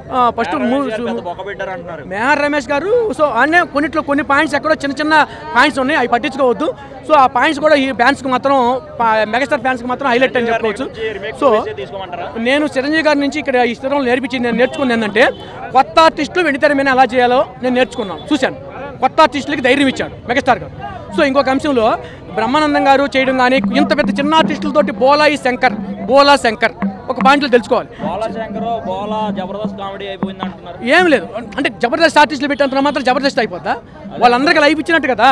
First బొక్క పెట్టారు అంటున్నారు మేహర్ రమేష్ గారు సో అనే కొన్నిట్లో కొన్ని పాయింట్స్ ఎక్కడో చిన్న చిన్న పాయింట్స్ ఉన్నాయి అవి పట్టించుకోవద్దు సో ఆ పాయింట్స్ కూడా ఈ ఫ్యాన్స్కి మాత్రం పా- మెగాస్టార్ ఫ్యాన్స్కి మాత్రం హైలైట్ అని చెప్పుకోవచ్చు సో తీసుకోమంటారా నేను చిరంజీవి గారి నుంచి ఇక్కడ ఈ స్థిరంలో నేర్పించింది నేను నేర్చుకుంది ఏంటంటే కొత్త ఆర్టిస్టులు వెండితెర మీద ఎలా చేయాలో నేను నేర్చుకున్నాను చూశాను కొత్త ఆర్టిస్టులకి ధైర్యం ఇచ్చాడు మెగాస్టార్ గారు సో ఇంకొక అంశంలో బ్రహ్మానందం గారు చేయడం కానీ ఇంత పెద్ద చిన్న ఆర్టిస్టులతోటి బోలాయి శంకర్ బోలా శంకర్ ఒక పాయింట్లో తెలుసుకోవాలి బోలా శంకర్ బోలా జబర్దస్త్ కామెడీ అయిపోయింది అంటున్నారు ఏం లేదు అంటే జబర్దస్త్ ఆర్టిస్టులు పెట్టినంత మాత్రం జబర్దస్త్ అయిపోద్దా వాళ్ళందరికీ లైఫ్ ఇచ్చినట్టు కదా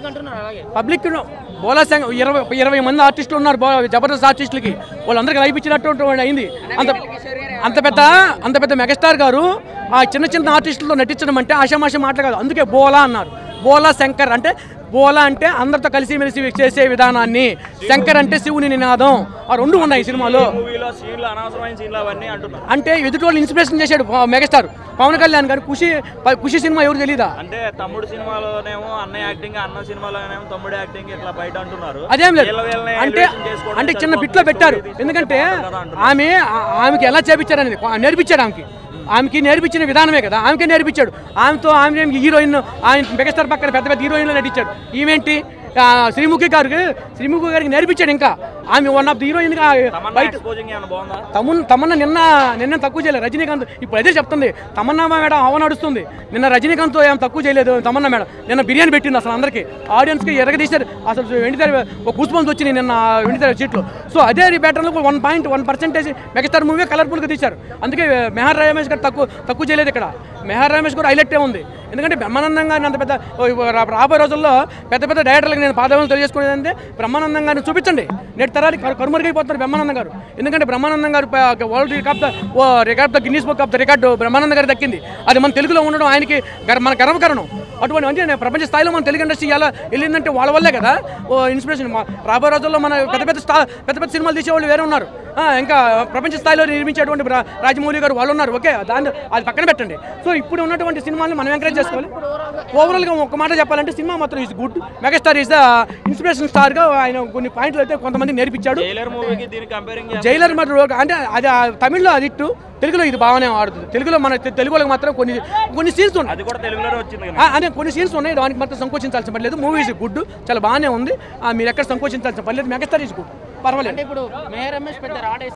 పబ్లిక్ బోలా సంఘ ఇరవై ఇరవై మంది ఆర్టిస్టులు ఉన్నారు బో- జబర్దస్త్ ఆర్టిస్టులకి వాళ్ళందరికీ లైఫ్ ఇచ్చినట్టు అయింది అంత అంత పెద్ద అంత పెద్ద మెగాస్టార్ గారు ఆ చిన్న చిన్న ఆర్టిస్టులతో నటించడం అంటే ఆషామాష మాటలు కాదు అందుకే బోలా అన్నారు బోలా శంకర్ అంటే బోలా అంటే అందరితో కలిసి మెలిసి చేసే విధానాన్ని శంకర్ అంటే శివుని నినాదం ఆ రెండు ఉన్నాయి ఈ సినిమాలో మూవీలో సీన్లు అనవసరమైన సీన్లు అవన్నీ అంటున్నారు అంటే ఎదుటి వాళ్ళు ఇన్స్పిరేషన్ చేశాడు ప- మెగాస్టార్ పవన్ కళ్యాణ్ గారు ఖుషి ప- ఖుషి సినిమా ఎవరు తెలీదా అంటే తమ్ముడు సినిమాలోనేమో అన్న యాక్టింగ్ అన్న సినిమాలోనేమో తమ్ముడు యాక్టింగ్ ఇట్లా బయట అంటున్నారు అదేం లేదు వీళ్ళ వీళ్ళని అంటే elevation చేసుకోవడం అంటే చిన్న సరిపోతుంది. బిట్లో పెట్టారు Story ఎందుకంటే తీసుకుంటే బాగుంటుంది అంటున్నారు. ఆమె ఆ- ఆమెకి ఎలా చేపించారు అనేది నేర్పించాడు ఆమెకి ఆమెకి నేర్పించిన విధానమే కదా ఆమెకే నేర్పించాడు ఆమెతో ఆమె హీరోయిన్ ఆమె మెగాస్టార్ పక్కన పెద్ద పెద్ద హీరోయిన్లో నటించాడు ఈమెంటి ఆ, శ్రీముఖి గారికి శ్రీముఖి గారికి నేర్పించాడు ఇంకా ఆమె one of the heroine Tamannaah బయట ఎక్స్పోజింగ్ ఏమైనా బాగుందా తమన్ తమన్నా నిన్న నిన్న తక్కువ చేయలేదు రజనీకాంత్ ఇప్పుడు అదే చెప్తుంది తమన్నా మేడం హవ నడుస్తుంది నిన్న రజనీకాంత్ ఏం తక్కువ చేయలేదు తమన్నా మేడం నిన్న బిర్యానీ పెట్టింది అసలు అందరికి ఆడియన్స్కి ఎరగదీశారు అసలు వెండితెర ఒక కూసుకొని వచ్చింది నిన్న వెండితెర సీట్లు సో అదే ప్యాటర్న్లో one point one percentage megastar movie కలర్ఫుల్గా తీశారు అందుకే మెహర్ రమేష్ గారు తక్కువ తక్కువ చేయలేదు ఇక్కడ మెహర్ రమేష్ కూడా హైలైటే ఉంది ఎందుకంటే బ్రహ్మానందం గారిని అంత పెద్ద ఓ రా- రాబోయే రోజుల్లో పెద్ద పెద్ద డైరెక్టర్లకు నేను పాదవులు తెలియజేసుకునేది అంటే బ్రహ్మానందం గారిని చూపించండి నేటి తరానికి కరు- కరుమరుగైపోతున్నారు బ్రహ్మానందం గారు ఎందుకంటే బ్రహ్మానందం గారు ప- వరల్డ్ రికార్డ్ ద ఓ record the Guinness book of the record Brahmanandam గారికి దక్కింది అది మన తెలుగులో ఉండడం ఆయనకి గర్- మన గర్వకారణం అటువంటి అంటే నేను ప్రపంచ స్థాయిలో మన తెలుగు ఇండస్ట్రీ ఎలా వెళ్ళిందంటే వాళ్ళ వల్లే కదా ఓ ఇన్స్పిరేషన్ మా- రాబోయే రోజుల్లో మన పెద్ద పెద్ద స్టా పెద్ద పెద్ద సినిమాలు తీసేవాళ్ళు వేరే ఉన్నారు ఆ, ఇంకా ప్రపంచ స్థాయిలో నిర్మించేటువంటి రా- రాజమౌళి గారు వాళ్ళు ఉన్నారు ఓకే దాన్ని అది పక్కన పెట్టండి సో ఇప్పుడు ఉన్నటువంటి సినిమాని మనం ఎంకరేజ్ చేసుకోవాలి ఓవరాల్గా ఒక మాట చెప్పాలంటే సినిమా మాత్రం is good megastar is the inspiration స్టార్గా ఆయన కొన్ని పాయింట్లు అయితే కొంతమంది నేర్పించాడు జైలర్ మూవీకి దీనికి కంపేరింగ్ జైలర్ మరి ఒక- అంటే అది ఆ తమిళ్లో అది ఇట్టు తెలుగులో ఇది బాగానే ఆడుతుంది తెలుగులో మన తె- తెలుగు వాళ్ళకి మాత్రం కొన్ని కొన్ని సీన్స్ ఉన్నాయి అది కూడా తెలుగులోనే వచ్చింది కదా. ఆ, అదే కొన్ని సీన్స్ ఉన్నాయి దానికి మాత్రం సంకోచించాల్సిన పర్లేదు మూవీ ఇస్ గుడ్ చాలా బాగానే ఉంది ఆ, మీరు ఎక్కడ సంకోచించాల్సిన పర్లేదు మెగాస్టార్ ఈజ్ గుడ్ పర్వాలేదు అంటే ఇప్పుడు మేయర్ రమేష్ పెద్ద రాడ్